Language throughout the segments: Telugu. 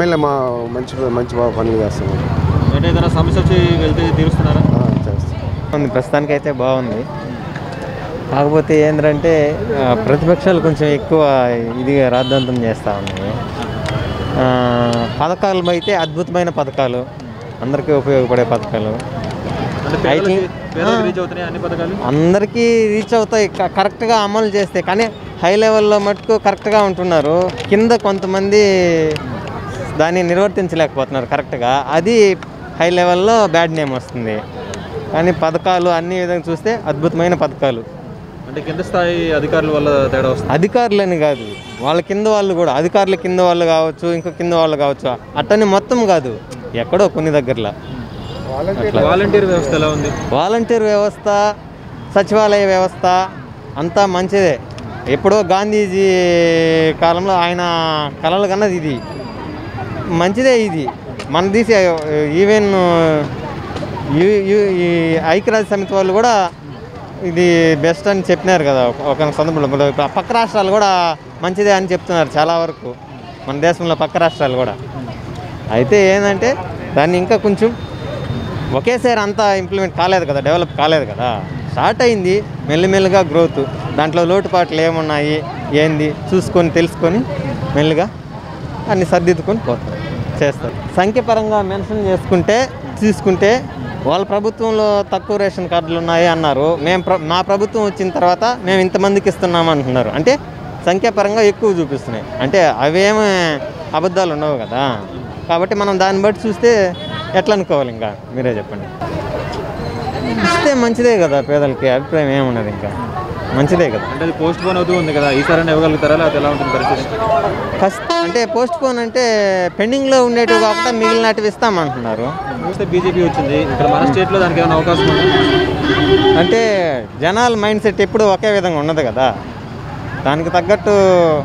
ఎమ్మెల్యే మా మంచి మంచి బాగా పనులు చేస్తున్నాం అంటే ఏదైనా సమస్య వచ్చి వెళ్తే తీరుస్తున్నారా ఆ, చేస్తాం ఉంది ప్రస్తుతానికి అయితే బాగుంది కాకపోతే ఏంటంటే ఆ, ప్రతిపక్షాలు కొంచెం ఎక్కువ ఇదిగా రాద్ధాంతం చేస్తూ ఉన్నాయి ఆ, పథకాలు అయితే అద్భుతమైన పథకాలు అందరికీ ఉపయోగపడే పథకాలు అంటే I పేదలకి think- పేదలకు ఆ. రీచ్ అవుతున్నాయి అన్ని పథకాలు అందరికీ రీచ్ అవుతాయి క- కరెక్ట్గా అమలు చేస్తే కానీ హై లెవెల్లో మటుకు కరెక్ట్గా ఉంటున్నారు కింద కొంతమంది దాన్ని నిర్వర్తించలేకపోతున్నారు కరెక్ట్గా అది హై లెవెల్లో బ్యాడ్ నేమ్ వస్తుంది కానీ పథకాలు అన్ని విధంగా చూస్తే అద్భుతమైన పథకాలు అంటే కింద స్థాయి అధికారుల వల్ల తేడా వస్తుంది అధికారులని కాదు వాళ్ళ కింద వాళ్ళు కూడా అధికారుల కింద వాళ్ళు కావచ్చు ఇంకా కింద వాళ్ళు కావచ్చు అట్టని మొత్తం కాదు ఎక్కడో కొన్ని దగ్గరలో వాలంటీర్ వ్యవస్థ ఎలా ఉంది వాలంటీర్ వ్యవస్థ సచివాలయ వ్యవస్థ అంతా మంచిదే ఎప్పుడో గాంధీజీ కాలంలో ఆయన కలలు కన్నది ఇది మంచిదే ఇది మన తీసి ఈవెన్ యు- యు- ఈ ఐక్యరాజ్య సమితి వాళ్ళు కూడా ఇది బెస్ట్ అని చెప్పినారు కదా ఒక- ఒక సందర్భంలో ఇప్పుడు పక్క రాష్ట్రాలు కూడా మంచిదే అని చెప్తున్నారు చాలా వరకు మన దేశంలో పక్క రాష్ట్రాలు కూడా అయితే ఏంటంటే దాన్ని ఇంకా కొంచెం ఒకేసారి అంతా ఇంప్లిమెంట్ కాలేదు కదా డెవలప్ కాలేదు కదా స్టార్ట్ అయింది మెల్లిమెల్లిగా గ్రోత్ దాంట్లో లోటుపాట్లు ఏమున్నాయి ఏంది చూసుకొని తెలుసుకొని మెల్లిగా అన్ని సర్దిద్దుకొని పోతారు చేస్తారు సంఖ్యపరంగా మెన్షన్ చేసుకుంటే తీసుకుంటే వాళ్ళ ప్రభుత్వంలో తక్కువ రేషన్ కార్డులు ఉన్నాయి అన్నారు మేము ప్ర మా ప్రభుత్వం వచ్చిన తర్వాత మేము ఇంతమందికి ఇస్తున్నాం అంటున్నారు అంటే సంఖ్యాపరంగా ఎక్కువ చూపిస్తున్నాయి అంటే అవేమి అబద్ధాలు ఉండవు కదా కాబట్టి మనం దాన్ని బట్టి చూస్తే ఎట్లా అనుకోవాలి ఇంకా మీరే చెప్పండి ఇస్తే మంచిదే కదా పేదలకి అభిప్రాయం ఏమున్నది ఇంకా మంచిదే కదా అంటే అది పోస్ట్ పోన్ అవుతూ ఉంది కదా ఈసారి ఇవ్వగలుగుతారా లేకపోతే ఎలా ఉంటుంది పరిస్థితి కష్ట అంటే పోస్ట్ పోన్ అంటే పెండింగ్లో ఉండేటివి కాకుండా మిగిలినటివి ఇస్తామంటున్నారు చూస్తే బీజేపీ వచ్చింది ఇక్కడ మన స్టేట్లో దానికి ఏమైనా అవకాశం ఉందా అంటే జనాల మైండ్ సెట్ ఎప్పుడు ఒకే విధంగా ఉండదు కదా దానికి తగ్గట్టు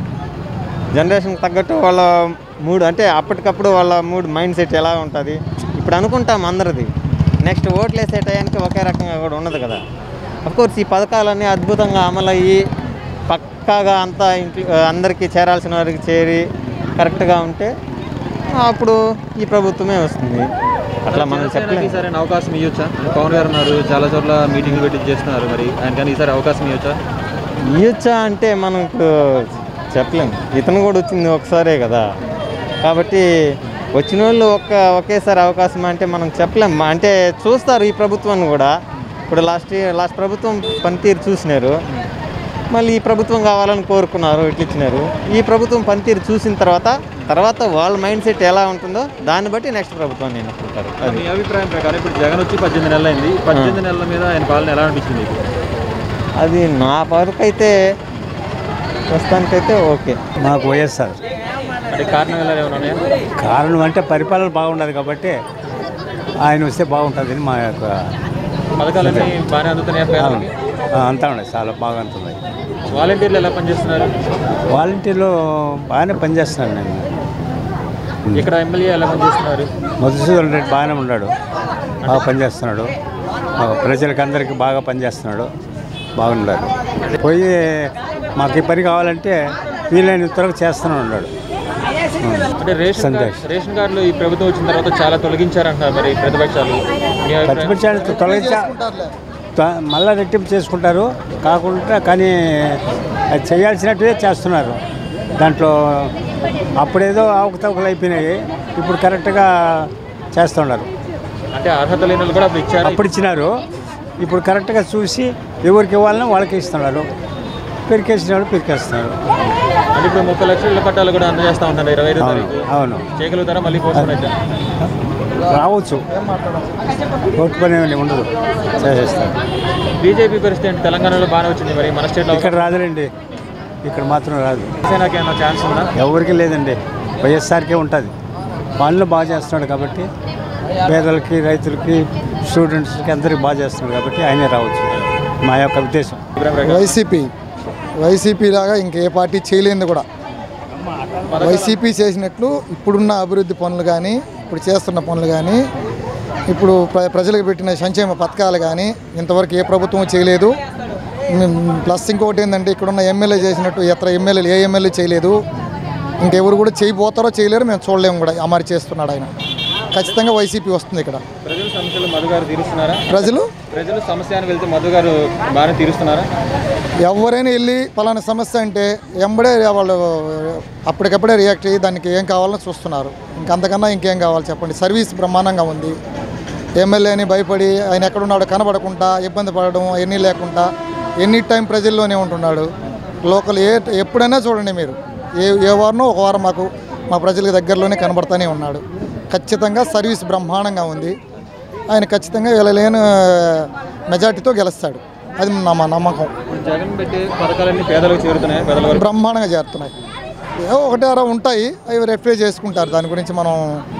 జనరేషన్కి తగ్గట్టు వాళ్ళ మూడు అంటే అప్పటికప్పుడు వాళ్ళ మూడు మైండ్ సెట్ ఎలా ఉంటుంది ఇప్పుడు అనుకుంటాం అందరిది నెక్స్ట్ ఓట్లు వేసే టయానికి ఒకే రకంగా కూడా ఉండదు కదా కోర్స్ ఈ పథకాలన్నీ అద్భుతంగా అమలయ్యి పక్కాగా అంతా ఇంటి అందరికీ చేరాల్సిన వారికి చేరి కరెక్ట్గా ఉంటే అప్పుడు ఈ ప్రభుత్వమే వస్తుంది అట్లా మనం జనసేనకి చెప్పలేము ఈసారి అయినా అవకాశం ఇవ్వచ్చా పవన్ గారు ఉన్నారు చాలా చోట్ల మీటింగ్లు పెట్టి చేస్తున్నారు మరి ఆయన కానీ ఈసారి అవకాశం ఇవ్వచ్చా ఇయ్యొచ్చా అంటే మనం ఇప్పుడు చెప్పలేం ఇతను కూడా వచ్చింది ఒకసారే కదా కాబట్టి వచ్చిన వాళ్ళు ఒక్క ఒకేసారి అవకాశం అంటే మనం చెప్పలేం అంటే చూస్తారు ఈ ప్రభుత్వాన్ని కూడా ఇప్పుడు లాస్ట్ ఇయర్ లాస్ట్ ప్రభుత్వం పనితీరు చూసినారు మళ్ళీ ఈ ప్రభుత్వం కావాలని కోరుకున్నారు ఇట్లా ఇచ్చినారు ఈ ప్రభుత్వం పనితీరు చూసిన తర్వాత తర్వాత వాళ్ళ మైండ్ సెట్ ఎలా ఉంటుందో దాన్ని బట్టి నెక్స్ట్ ప్రభుత్వాన్ని ఎన్నుకుంటారు అది మీ అభిప్రాయం ప్రకారం ఇప్పుడు జగన్ వచ్చి పద్దెనిమిది నెలలు అయింది పద్దెనిమిది నెలల మీద ఆయన పాలన ఎలా అనిపించింది మీకు? అది నా వరకు అయితే ప్రస్తుతానికైతే ఓకే మాకు వైఎస్ఆర్ అంటే కారణం ఎలా ఏమైనా ఉన్నాయా కారణం అంటే పరిపాలన బాగుండదు కాబట్టి ఆయన వస్తే బాగుంటుందని మా యొక్క పథకాలన్నీ బాగానే అందుతున్నాయా పేదలకి ఆ, అంతా ఉన్నాయి చాలా బాగా అందుతున్నాయి వాలంటీర్లు ఎలా పనిచేస్తున్నారు వాలంటీర్లు బాగానే పనిచేస్తున్నాను నేను ఇక్కడ ఎమ్మెల్యే ఎలా పనిచేస్తున్నారు మధుసూదన్ రెడ్డి బాగానే ఉన్నాడు బాగా పనిచేస్తున్నాడు ఆ, ప్రజలకు అందరికీ బాగా పనిచేస్తున్నాడు బాగున్నాడు పోయి మాకు ఈ పని కావాలంటే వీలైన త్వరగా చేస్తూనే ఉన్నాడు అంటే రేషన్ సందేశ్. కార్డు రేషన్ కార్డులు ఈ ప్రభుత్వం వచ్చిన తర్వాత చాలా తొలగించారంటారు మరి ప్రతిపక్షాలు మీ అభిప్రాయం? ప్రతిపక్షాలు తొలగించా త- మళ్ళా రెట్టింపు చేసుకుంటారు కాకుండా కానీ అది చేయాల్సినట్టువే చేస్తున్నారు దాంట్లో అప్పుడేదో అవకతవకలు అయిపోయినాయి ఇప్పుడు కరెక్ట్గా చేస్తున్నారు అంటే అర్హత లేని వాళ్ళు కూడా అప్పుడు ఇచ్చారు అప్పుడు ఇచ్చినారు ఇప్పుడు కరెక్ట్గా చూసి ఎవరికి ఇవ్వాలనో వాళ్ళకి ఇస్తున్నారు పెరికేసిన వాళ్ళు పెరికేస్తున్నారు అంటే ఇప్పుడు ముప్పై లక్షల ఇళ్ల పట్టాలు కూడా అందజేస్తా ఉన్నారు ఇరవై ఐదో అవును తారీఖు అవును చేయగలుగుతారా మళ్ళీ పోస్ట్ అయితే రావచ్చు ఓటు పని ఏమీ ఉండదు చేసేస్తారు బీజేపీ పరిస్థితి ఏంటి తెలంగాణలో బాగానే వచ్చింది మరి మన స్టేట్లో ఇక్కడ రాదులేండి ఇక్కడ మాత్రం రాదు నాకు ఏమైనా ఛాన్స్ ఉందా ఎవరికి లేదండి వైఎస్ఆర్కే ఉంటుంది పనులు బాగా చేస్తున్నాడు కాబట్టి పేదలకి రైతులకి స్టూడెంట్స్కి అందరికి బాగా చేస్తున్నాడు కాబట్టి ఆయనే రావచ్చు మా యొక్క ఉద్దేశం వైసీపీ వైసీపీ లాగా ఇంకే పార్టీ చేయలేంది కూడా వైసీపీ చేసినట్లు ఇప్పుడున్న అభివృద్ధి పనులు కానీ ఇప్పుడు చేస్తున్న పనులు కానీ ఇప్పుడు ప్ర- ప్రజలకు పెట్టిన సంక్షేమ పథకాలు కానీ ఇంతవరకు ఏ ప్రభుత్వం చేయలేదు ఉమ్, ప్లస్ ఇంకొకటి ఏంటంటే ఇక్కడున్న ఎమ్మెల్యే చేసినట్టు ఇతర ఎమ్మెల్యేలు ఏ ఎమ్మెల్యే చేయలేదు ఇంకెవరు కూడా చేయబోతారో చేయలేరు మేము చూడలేము కూడా అమరు చేస్తున్నాడు ఆయన ఖచ్చితంగా వైసీపీ వస్తుంది ఇక్కడ ప్రజల సమస్యలు మధు గారు తీరుస్తున్నారా ప్రజలు ప్రజలు సమస్య అని వెళ్తే మధు గారు బాగానే తీరుస్తున్నారా ఎవరైనా వెళ్ళి పలానా సమస్య అంటే ఎంబడే వాళ్ళు అప్పటికప్పుడే రియాక్ట్ అయ్యి దానికి ఏం కావాలో చూస్తున్నారు ఇంకంతకన్నా ఇంకేం కావాలి చెప్పండి సర్వీస్ బ్రహ్మాండంగా ఉంది ఎమ్మెల్యేని భయపడి ఆయన ఎక్కడున్నాడో కనబడకుండా ఇబ్బంది పడడం ఎన్ని లేకుండా ఎనీ టైం ప్రజల్లోనే ఉంటున్నాడు లోకల్ ఏ ఎప్పుడైనా చూడండి మీరు ఏ ఏ వారనో ఒక వారం మాకు మా ప్రజలకు దగ్గరలోనే కనబడతానే ఉన్నాడు ఖచ్చితంగా సర్వీస్ బ్రహ్మాండంగా ఉంది ఆయన ఖచ్చితంగా వెళ్ళలేని మెజార్టీతో గెలుస్తాడు అది నా మా నమ్మకం ఇప్పుడు జగన్ పెట్టి పథకాలన్నీ పేదలకు చేరుతున్నాయి పేదల వరకు బ్రహ్మాండంగా చేరుతున్నాయి ఏవో ఒకటి అరా ఉంటాయి అవి రెఫ్రీ చేసుకుంటారు దాని గురించి మనం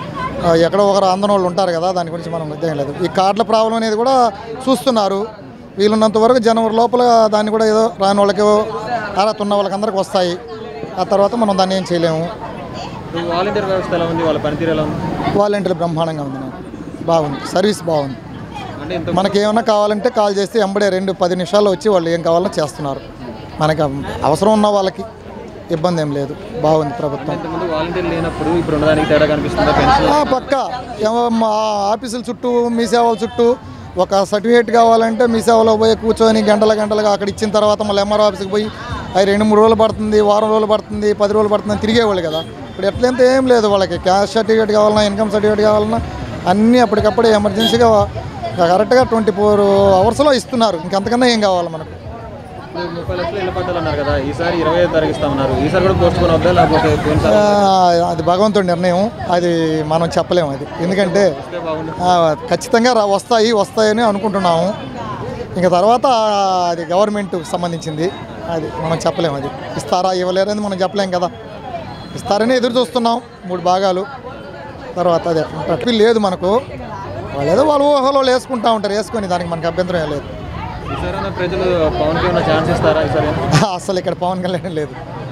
ఆ, ఎక్కడో ఒకరు అందన వాళ్ళు ఉంటారు కదా దాని గురించి మనం ఇదేం లేదు ఈ కార్డుల ప్రాబ్లం అనేది కూడా చూస్తున్నారు వీలున్నంత వరకు జనవరి లోపల దాన్ని కూడా ఏదో రాని వాళ్ళకి అర్హత ఉన్న వాళ్ళకి అందరికి వస్తాయి ఆ తర్వాత మనం దాన్ని ఏం చేయలేము ఇప్పుడు వాలంటీర్ వ్యవస్థ ఎలా ఉంది వాళ్ళ పనితీరు ఎలా ఉంది వాలంటీర్ బ్రహ్మాండంగా ఉంది నాకు బాగుంది సర్వీస్ బాగుంది అంటే ఇంత మనకి ఏమైనా కావాలంటే కాల్ చేస్తే ఎంబడే రెండు పది నిమిషాల్లో వచ్చి వాళ్ళు ఏం కావాలో చేస్తున్నారు మనకి అవసరం ఉన్న వాళ్ళకి ఇబ్బంది ఏం లేదు బాగుంది ప్రభుత్వం ఇంతకుముందు వాలంటీర్ లేనప్పుడు ఇప్పుడు ఉన్నదానికి తేడా కనిపిస్తుందా పెన్షన్ ఆ, పక్క ఏమో మా ఆఫీసుల చుట్టూ మీ సేవల చుట్టూ ఒక సర్టిఫికేట్ కావాలంటే మీ సేవలో పోయి కూర్చొని గంటల గంటలుగా అక్కడ ఇచ్చిన తర్వాత మళ్ళీ ఎంఆర్ ఆఫీస్కి పోయి అది రెండు మూడు రోజులు పడుతుంది వారం రోజులు పడుతుంది పది రోజులు పడుతుంది అని తిరిగేవాళ్ళు కదా ఇప్పుడు ఎట్లయితే ఏం లేదు వాళ్ళకి క్యాష్ సర్టిఫికేట్ కావాలన్నా ఇన్కమ్ సర్టిఫికేట్ కావాలన్నా అన్నీ అప్పటికప్పుడే ఎమర్జెన్సీగా కరెక్ట్గా ట్వంటీ ఫోర్ అవర్స్లో ఇస్తున్నారు ఇంకంతకన్నా ఏం కావాలి మనకు ఇప్పుడు ముప్పై లక్షలు ఇళ్ళ పట్టాలు అన్నారు కదా ఈసారి ఇరవై ఐదు తారీఖు ఇస్తామన్నారు ఈసారి కూడా పోస్ట్ పోన్ అవుద్దా లేకపోతే పోయినసారి ఆ, అది భగవంతుడి నిర్ణయం అది మనం చెప్పలేము అది ఎందుకంటే వస్తే బాగుండు ఆ, ఖచ్చితంగా రా వస్తాయి వస్తాయని అనుకుంటున్నాము ఇంకా తర్వాత అది గవర్నమెంట్కి సంబంధించింది అది మనం చెప్పలేము అది ఇస్తారా ఇవ్వలేరని మనం చెప్పలేం కదా ఇస్తారని ఎదురు చూస్తున్నాం మూడు భాగాలు తర్వాత అది అట్లా లేదు మనకు వాళ్ళు ఏదో వాళ్ళ ఊహలో వాళ్ళు వేసుకుంటా ఉంటారు వేసుకొని దానికి మనకు అభ్యంతరం ఏం లేదు ఈసారి ప్రజలు పవన్కి ఏమైనా ఛాన్స్ ఇస్తారా ఈసారి అసలు ఇక్కడ పవన్ కళ్యాణ్ లేదు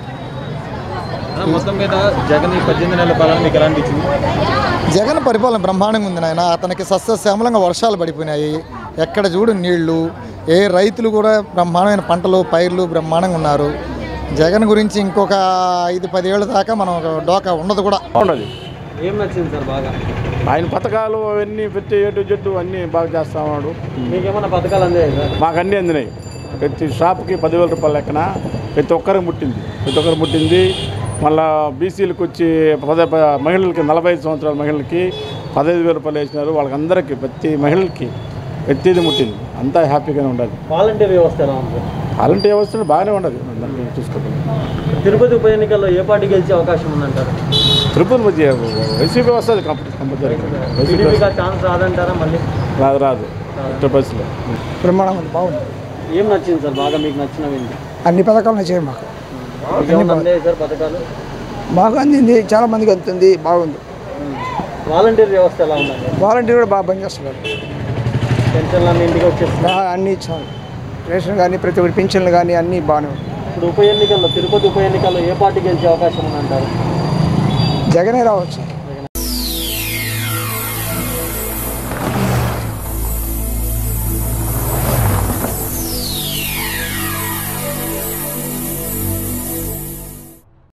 ఆ, మొత్తం మీద జగన్ ఈ పద్దెనిమిది నెలల పాలన మీకు ఎలా అనిపించింది జగన్ పరిపాలన బ్రహ్మాండంగా ఉంది నాయన అతనికి సస్యశ్యామలంగా వర్షాలు పడిపోయినాయి ఎక్కడ చూడు నీళ్లు ఏ రైతులు కూడా బ్రహ్మాండమైన పంటలు పైర్లు బ్రహ్మాండంగా ఉన్నారు జగన్ గురించి ఇంకొక ఐదు పదేళ్ళ దాకా మనం ఒక డోకా ఉండదు కూడా బాగున్నది ఏం నచ్చింది సార్ బాగా ఆయన పథకాలు అవన్నీ పెట్టి ఎటు జట్టు అన్నీ బాగా చేస్తా ఉన్నాడు మీకేమన్నా పథకాలు అందాయి సార్ మాకు అన్నీ అందినాయి ప్రతి షాప్కి పదివేల రూపాయల లెక్కన ప్రతి ఒక్కరికి ముట్టింది ప్రతి ఒక్కరికి ముట్టింది మళ్ళా బీసీలకు వచ్చి పద ప- మహిళలకి నలభై ఐదు సంవత్సరాల మహిళలకి పదహైదు వేల రూపాయలు వేసినారు వాళ్ళకందరికీ ప్రతి మహిళలకి ప్రతిది ముట్టింది అంతా హ్యాపీగానే ఉండాలి వాలంటీర్ వ్యవస్థ ఎలా ఉంది అలాంటి వ్యవస్థలు బాగానే ఉండదు అందరికీ చూసుకోవాలి తిరుపతి ఉప ఎన్నికల్లో ఏ పార్టీ గెలిచే అవకాశం ఉందంటారు తిరుపతి మధ్య వైసీపీ వస్తుంది కంపల్సరీ వైసీపీ టీడీపీకి ఛాన్స్ రాదంటారా మళ్ళీ రాదు రాదు ఎట్టి పరిస్థితిలో బ్రహ్మాండంగా ఉంది బాగుంది ఏం నచ్చింది సార్ బాగా మీకు నచ్చినవి ఏంటి? అన్ని పథకాలు నచ్చాయి మాకు మీకేమన్నా అందాయి సార్ పథకాలు బాగా అందింది చాలా మందికి అందుతుంది బాగుంది వాలంటీర్ వ్యవస్థ ఎలా ఉందండి వాలంటీర్ కూడా బాగా పనిచేస్తున్నారు పెన్షన్లు అన్ని ఇంటికి వచ్చేస్తున్నాయి అన్నీ ఇచ్చారు రేషన్ కానీ ప్రతి ఒక్కటి పింఛన్లు కానీ అన్నీ బాగానే ఉన్నాయి ఇప్పుడు ఉప ఎన్నికల్లో తిరుపతి ఉప ఎన్నికల్లో ఏ పార్టీ గెలిచే అవకాశం ఉందంటారు జగనే రావచ్చు